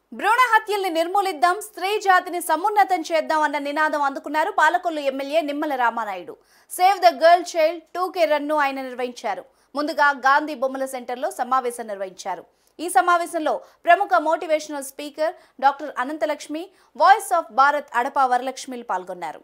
భ్రూణ హత్యల్ని నిర్మూలిద్దాం స్త్రీ జాతిని సమున్నతం చేద్దాం అన్న నినాదం అందుకున్నారు Palakollu MLA Nimmala Ramanaidu save the girl child two K run ఆయన నిర్వహించారు ముందుగా గాంధీ బొమ్మల సెంటర్లో సమావేశం నిర్వహించారు ఈ సమావేశంలో ప్రముఖ motivational speaker doctor Anantalakshmi voice of Bharat Adapa వరలక్ష్మిలు పాల్గొన్నారు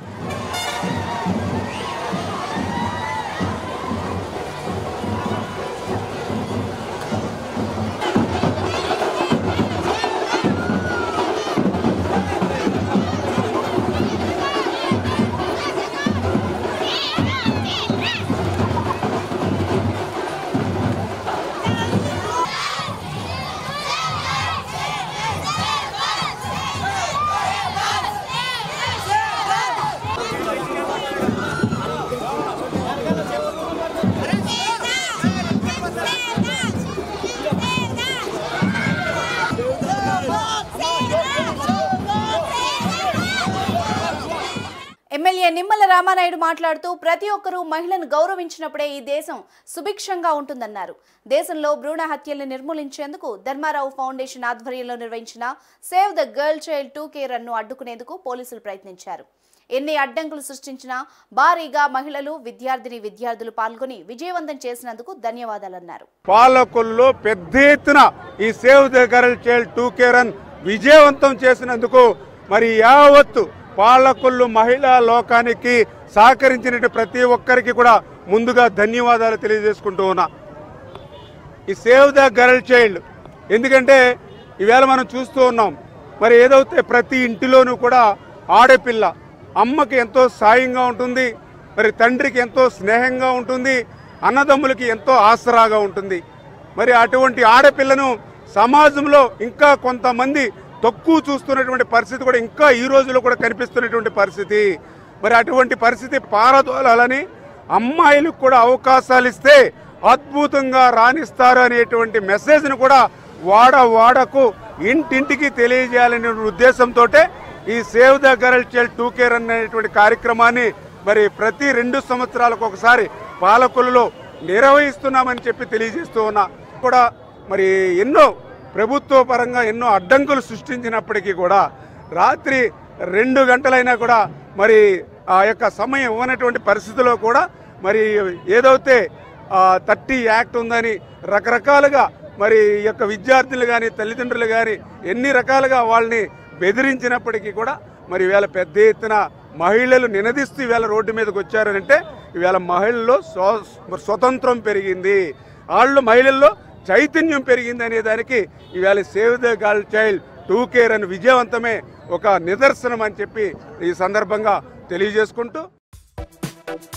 ఎమ్మెల్యే నిమ్మల రామానాయుడు మాట్లాడుతూ ప్రతి ఒక్కరూ మహిళను గౌరవించినప్పుడే ఈ దేశం సుభిక్షంగా ఉంటుందన్నారు దేశంలో భ్రూణ హత్యల్ని నిర్మూలించేందుకు ధర్మారావు ఫౌండేషన్ ఆధ్వర్యంలో నిర్వహించిన save the girl child two K run అడ్డుకునేందుకు పోలీసులు ప్రయత్నించారు ఎన్ని అడ్డంకులు సృష్టించినా భారీగా మహిళలు విద్యార్థిని విద్యార్థులు పాల్గొని విజయవంతం చేసినందుకు ధన్యవాదాలన్నారు పాలకొల్లులో పెద్ద ఎత్తున ఈ save the girl child two K run విజయవంతం చేసినందుకు మరి యావత్తు పాలకొల్లు మహిళా లోకానికి సహకరించిన ప్రతి ఒక్కరికి కూడా ముందుగా ధన్యవాదాలు తెలియజేసుకుంటూ ఉన్నా ఈ సేవ్ ద గర్ల్ చైల్డ్ ఎందుకంటే ఈవేళ మనం చూస్తూ ఉన్నాం మరి ఏదైతే ప్రతి ఇంటిలోనూ కూడా ఆడపిల్ల అమ్మకి ఎంతో సాయంగా ఉంటుంది మరి తండ్రికి ఎంతో స్నేహంగా ఉంటుంది అన్నదమ్ములకి ఎంతో ఆసరాగా ఉంటుంది మరి అటువంటి ఆడపిల్లను సమాజంలో ఇంకా కొంతమంది తక్కువ చూస్తున్నటువంటి పరిస్థితి కూడా ఇంకా ఈ రోజుల్లో కూడా కనిపిస్తున్నటువంటి పరిస్థితి మరి అటువంటి పరిస్థితి పారదోలాలని అమ్మాయిలకు కూడా అవకాశాలు ఇస్తే అద్భుతంగా రాణిస్తారు అనేటువంటి మెసేజ్ను కూడా వాడ వాడకు ఇంటింటికి తెలియజేయాలనే ఉద్దేశంతో ఈ save the girl child two care అనేటువంటి కార్యక్రమాన్ని మరి ప్రతి రెండు సంవత్సరాలకు ఒకసారి పాలకొల్లులో నిర్వహిస్తున్నామని చెప్పి తెలియజేస్తూ ఉన్నా కూడా మరి ఎన్నో ప్రభుత్వ పరంగా ఎన్నో అడ్డంకులు సృష్టించినప్పటికీ కూడా రాత్రి రెండు గంటలైనా కూడా మరి ఆ యొక్క సమయం ఇవ్వనటువంటి పరిస్థితిలో కూడా మరి ఏదైతే థర్టీ యాక్ట్ ఉందని రకరకాలుగా మరి ఈ యొక్క విద్యార్థులు కానీ తల్లిదండ్రులు కానీ ఎన్ని రకాలుగా వాళ్ళని బెదిరించినప్పటికీ కూడా మరి ఈవేళ పెద్ద ఎత్తున మహిళలు నినదిస్తూ ఈవేళ రోడ్డు మీదకి వచ్చారనంటే ఈవేళ మహిళల్లో స్వ స్వతంత్రం పెరిగింది వాళ్ళు మహిళల్లో చైతన్యం పెరిగింది అనే దానికి ఈవేళ save the girl child two care అని విజయవంతమే ఒక నిదర్శనం అని చెప్పి ఈ సందర్భంగా తెలియజేసుకుంటూ